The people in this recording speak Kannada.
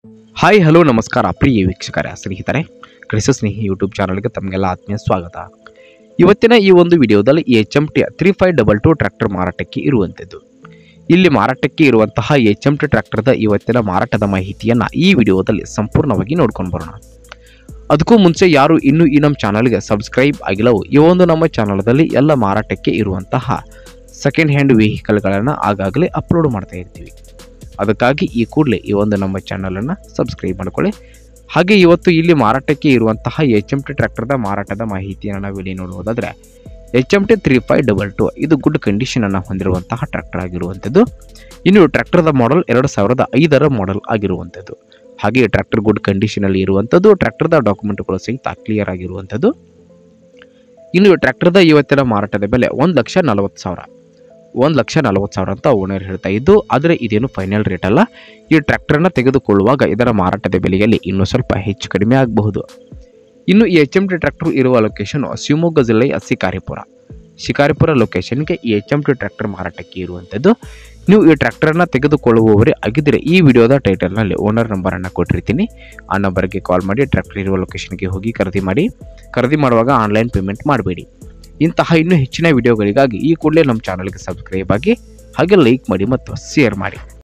ಹಾಯ್ ಹಲೋ ನಮಸ್ಕಾರ ಪ್ರಿಯ ವೀಕ್ಷಕರೇ ಸ್ನೇಹಿತರೆ ಕೃಷಿ ಸ್ನೇಹಿ ಯೂಟ್ಯೂಬ್ ಚಾನಲ್ಗೆ ತಮಗೆಲ್ಲ ಆತ್ಮೀಯ ಸ್ವಾಗತ ಇವತ್ತಿನ ಈ ಒಂದು ವಿಡಿಯೋದಲ್ಲಿ H M T three five double two tractor ಮಾರಾಟಕ್ಕೆ ಇರುವಂಥದ್ದು ಇಲ್ಲಿ ಮಾರಾಟಕ್ಕೆ ಇರುವಂತಹ ಎಚ್ ಎಮ್ ಟಿ ಟ್ರ್ಯಾಕ್ಟರ್ದ ಇವತ್ತಿನ ಮಾರಾಟದ ಮಾಹಿತಿಯನ್ನು ಈ ವಿಡಿಯೋದಲ್ಲಿ ಸಂಪೂರ್ಣವಾಗಿ ನೋಡ್ಕೊಂಡು ಬರೋಣ ಅದಕ್ಕೂ ಮುಂಚೆ ಯಾರು ಇನ್ನೂ ಈ ನಮ್ಮ ಚಾನಲ್ಗೆ ಸಬ್ಸ್ಕ್ರೈಬ್ ಆಗಿಲ್ಲವೋ ಈ ಒಂದು ನಮ್ಮ ಚಾನಲ್ದಲ್ಲಿ ಎಲ್ಲ ಮಾರಾಟಕ್ಕೆ ಇರುವಂತಹ ಸೆಕೆಂಡ್ ಹ್ಯಾಂಡ್ ವೆಹಿಕಲ್ಗಳನ್ನು ಆಗಾಗಲೇ ಅಪ್ಲೋಡ್ ಮಾಡ್ತಾ ಇರ್ತೀವಿ ಅದಕ್ಕಾಗಿ ಈ ಕೂಡಲೇ ಈ ಒಂದು ನಮ್ಮ ಚಾನಲನ್ನು ಸಬ್ಸ್ಕ್ರೈಬ್ ಮಾಡ್ಕೊಳ್ಳಿ ಹಾಗೆ ಇವತ್ತು ಇಲ್ಲಿ ಮಾರಾಟಕ್ಕೆ ಇರುವಂತಹ ಎಚ್ ಎಮ್ ಟಿ ಟ್ರ್ಯಾಕ್ಟರ್ದ ಮಾರಾಟದ ಮಾಹಿತಿಯನ್ನು ನಾವು ಇಲ್ಲಿ ನೋಡುವುದಾದರೆ H M T three five double two ಇದು ಗುಡ್ ಕಂಡೀಷನನ್ನು ಹೊಂದಿರುವಂತಹ ಟ್ರ್ಯಾಕ್ಟರ್ ಆಗಿರುವಂಥದ್ದು ಇನ್ನು ಟ್ರ್ಯಾಕ್ಟರ್ದ ಮಾಡೆಲ್ ಎರಡು ಸಾವಿರದ ಐದರ ಮಾಡೆಲ್ ಆಗಿರುವಂಥದ್ದು ಹಾಗೆ ಟ್ರ್ಯಾಕ್ಟರ್ ಗುಡ್ ಕಂಡೀಷನಲ್ಲಿ ಇರುವಂಥದ್ದು ಟ್ರ್ಯಾಕ್ಟರ್ದ ಡಾಕ್ಯುಮೆಂಟ್ಗಳು ಸಹಿತ ಕ್ಲಿಯರ್ ಆಗಿರುವಂಥದ್ದು ಇನ್ನು ಟ್ರ್ಯಾಕ್ಟರ್ದ ಇವತ್ತಿನ ಮಾರಾಟದ ಬೆಲೆ ಒಂದು ಲಕ್ಷ ನಲವತ್ತು ಸಾವಿರ ಒಂದು ಲಕ್ಷ ನಲವತ್ತು ಸಾವಿರ ಅಂತ ಓನರ್ ಹೇಳ್ತಾ ಇದ್ದು ಆದರೆ ಇದೇನು ಫೈನಲ್ ರೇಟ್ ಅಲ್ಲ ಈ ಟ್ರ್ಯಾಕ್ಟರ್ನ ತೆಗೆದುಕೊಳ್ಳುವಾಗ ಇದರ ಮಾರಾಟದ ಬೆಲೆಯಲ್ಲಿ ಇನ್ನೂ ಸ್ವಲ್ಪ ಹೆಚ್ಚು ಕಡಿಮೆ ಆಗಬಹುದು ಇನ್ನು ಈ ಎಚ್ ಎಮ್ ಟಿ ಟ್ರ್ಯಾಕ್ಟರ್ ಇರುವ ಲೊಕೇಶನ್ ಶಿವಮೊಗ್ಗ ಜಿಲ್ಲೆಯ ಶಿಕಾರಿಪುರ ಶಿಕಾರಿಪುರ ಲೊಕೇಶನ್ಗೆ ಈ ಎಚ್ ಎಮ್ ಟಿ ಟ್ರ್ಯಾಕ್ಟರ್ ಮಾರಾಟಕ್ಕೆ ಇರುವಂಥದ್ದು ನೀವು ಈ ಟ್ರ್ಯಾಕ್ಟರ್ನ ತೆಗೆದುಕೊಳ್ಳುವವರೇ ಆಗಿದ್ದರೆ ಈ ವಿಡಿಯೋದ ಟೈಟಲ್ನಲ್ಲಿ ಓನರ್ ನಂಬರನ್ನು ಕೊಟ್ಟಿರ್ತೀನಿ ಆ ನಂಬರ್ಗೆ ಕಾಲ್ ಮಾಡಿ ಟ್ರ್ಯಾಕ್ಟರ್ ಇರುವ ಲೊಕೇಶನ್ಗೆ ಹೋಗಿ ಖರೀದಿ ಮಾಡಿ ಖರೀದಿ ಮಾಡುವಾಗ ಆನ್ಲೈನ್ ಪೇಮೆಂಟ್ ಮಾಡಬೇಡಿ ಇಂತಹ ಇನ್ನೂ ಹೆಚ್ಚಿನ ವಿಡಿಯೋಗಳಿಗಾಗಿ ಈ ಕೂಡಲೇ ನಮ್ಮ ಚಾನಲ್ಗೆ ಸಬ್ಸ್ಕ್ರೈಬ್ ಆಗಿ ಹಾಗೆ ಲೈಕ್ ಮಾಡಿ ಮತ್ತು ಶೇರ್ ಮಾಡಿ